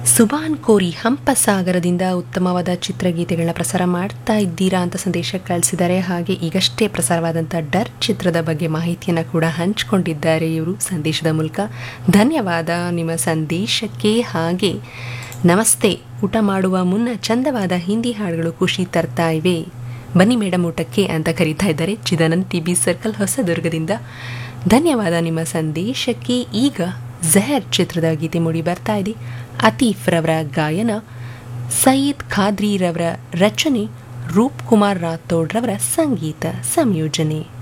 ಸುಬಾನ್ ಕೋರಿ ಹಂಪಸಾಗರದಿಂದ ಉತ್ತಮವಾದ ಚಿತ್ರಗೀತೆಗಳನ್ನ ಪ್ರಸಾರ ಮಾಡ್ತಾ ಇದ್ದೀರಾ ಅಂತ ಸಂದೇಶ ಕಳಿಸಿದ್ದಾರೆ ಹಾಗೆ ಈಗಷ್ಟೇ ಪ್ರಸಾರವಾದಂಥ ಡರ್ ಚಿತ್ರದ ಬಗ್ಗೆ ಮಾಹಿತಿಯನ್ನು ಕೂಡ ಹಂಚಿಕೊಂಡಿದ್ದಾರೆ ಇವರು ಸಂದೇಶದ ಮೂಲಕ ಧನ್ಯವಾದ ನಿಮ್ಮ ಸಂದೇಶಕ್ಕೆ ಹಾಗೆ ನಮಸ್ತೆ ಊಟ ಮಾಡುವ ಮುನ್ನ ಚಂದವಾದ ಹಿಂದಿ ಹಾಡುಗಳು ಖುಷಿ ತರ್ತಾ ಇವೆ ಬನ್ನಿ ಮೇಡಮ್ ಊಟಕ್ಕೆ ಅಂತ ಕರೀತಾ ಇದ್ದಾರೆ ಚಿದಾನಂದ್ ಟಿ ಬಿ ಸರ್ಕಲ್ ಹೊಸದುರ್ಗದಿಂದ ಧನ್ಯವಾದ ನಿಮ್ಮ ಸಂದೇಶಕ್ಕೆ ಈಗ ಝಹರ್ ಚಿತ್ರದ ಗೀತೆ ಮೂಡಿ ಬರ್ತಾ ಇದೆ ಅತೀಫ್ ರವರ ಗಾಯನ ಸಯೀದ್ ಖಾದ್ರಿರವರ ರಚನೆ ರೂಪ್ ಕುಮಾರ್ ರಾಥೋಡ್ ರವರ ಸಂಗೀತ ಸಂಯೋಜನೆ